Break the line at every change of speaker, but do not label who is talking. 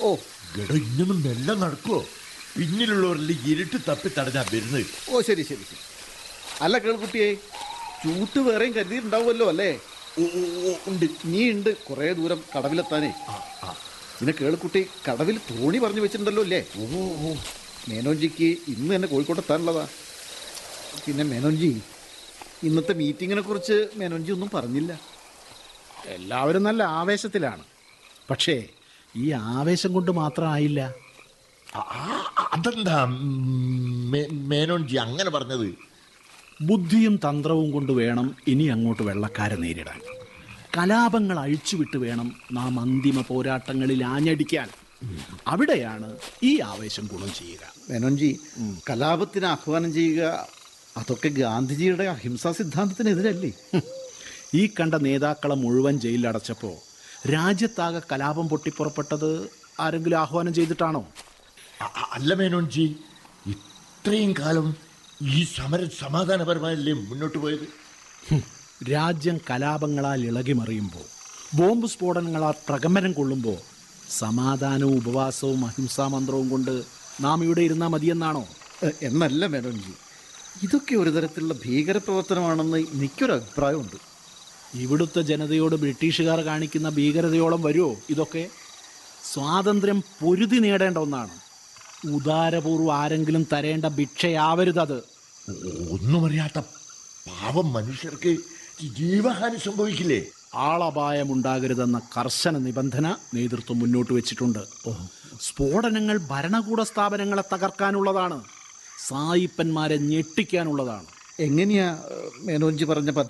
ഓ
ഗടോ ഇന്നൊന്നും മെല്ലെ നടക്കുവോ പിന്നിലുള്ളവരിൽ ഇരുട്ട് തപ്പി തടഞ്ഞാ വരുന്നത്
ഓ ശരി ശരി ശരി അല്ല കേൾക്കുട്ടിയെ ചൂട്ട് വേറെയും കരുതിയിട്ടുണ്ടാവുമല്ലോ അല്ലേ
ഓ, ഓ, ഓ, ഉണ്ട്
നീ ഉണ്ട് കുറേ ദൂരം കടവിലെത്താനേ
ആ, ആ.
പിന്നെ കേൾക്കുട്ടി കടവിൽ തോണി പറഞ്ഞു വെച്ചിട്ടുണ്ടല്ലോ അല്ലേ
ഓ ഓ
മേനോൻജിക്ക് ഇന്ന് തന്നെ കോഴിക്കോട്ട് എത്താനുള്ളതാ പിന്നെ മേനോൻജി ഇന്നത്തെ മീറ്റിങ്ങിനെ കുറിച്ച് മേനോൻജി ഒന്നും പറഞ്ഞില്ല
എല്ലാവരും നല്ല ആവേശത്തിലാണ് പക്ഷേ ഈ ആവേശം കൊണ്ട് മാത്രമായില്ല
ആ, ആ, അതെന്താ മേ- മേനോൻജി അങ്ങനെ പറഞ്ഞത്
ബുദ്ധിയും തന്ത്രവും കൊണ്ട് വേണം ഇനി അങ്ങോട്ട് വെള്ളക്കാരെ നേരിടാൻ കലാപങ്ങൾ അഴിച്ചുവിട്ട് വേണം നാം അന്തിമ പോരാട്ടങ്ങളിൽ ആഞ്ഞടിക്കാൻ അവിടെയാണ് ഈ ആവേശം ഗുണം ചെയ്യുക
മേനോൻജി കലാപത്തിന് ആഹ്വാനം ചെയ്യുക അതൊക്കെ ഗാന്ധിജിയുടെ അഹിംസാ സിദ്ധാന്തത്തിനെതിരല്ലേ
ഹും. ഈ കണ്ട നേതാക്കളെ മുഴുവൻ ജയിലിലടച്ചപ്പോൾ രാജ്യത്താകെ കലാപം പൊട്ടിപ്പുറപ്പെട്ടത് ആരെങ്കിലും ആഹ്വാനം ചെയ്തിട്ടാണോ
അ- അ- അല്ല മേനോൻജി ഇത്രയും കാലം ഈ സമരം സമാധാനപരമായല്ലേ മുന്നോട്ട് പോയത്
ഹും. രാജ്യം കലാപങ്ങളാൽ ഇളകിമറിയുമ്പോൾ ബോംബ് സ്ഫോടനങ്ങളാൽ പ്രകമ്പനം കൊള്ളുമ്പോൾ സമാധാനവും ഉപവാസവും അഹിംസാ മന്ത്രവും കൊണ്ട് നാം ഇവിടെ ഇരുന്നാൽ മതിയെന്നാണോ
എ- എന്നല്ല മേനോൻജി ഇതൊക്കെ ഒരു തരത്തിലുള്ള ഭീകരപ്രവർത്തനമാണെന്ന് എനിക്കൊരു അഭിപ്രായമുണ്ട്
ഇവിടുത്തെ ജനതയോട് ബ്രിട്ടീഷുകാർ കാണിക്കുന്ന ഭീകരതയോളം വരുമോ ഇതൊക്കെ സ്വാതന്ത്ര്യം പൊരുതി നേടേണ്ട ഒന്നാണ് ഉദാരപൂർവ്വം ആരെങ്കിലും തരേണ്ട ഭിക്ഷയാവരുതത്
ഒ- ഒന്നും അറിയാത്ത പാവം മനുഷ്യർക്ക് ജീവഹാനി സംഭവിക്കില്ലേ
ആളപായമുണ്ടാകരുതെന്ന കർശന നിബന്ധന നേതൃത്വം മുന്നോട്ട് വെച്ചിട്ടുണ്ട് സ്ഫോടനങ്ങൾ ഭരണകൂട സ്ഥാപനങ്ങളെ തകർക്കാനുള്ളതാണ് സായിപ്പന്മാരെ ഞെട്ടിക്കാനുള്ളതാണ്
എങ്ങനെയാ ഏ, മേനോൻജി പറഞ്ഞ പദ്ധതി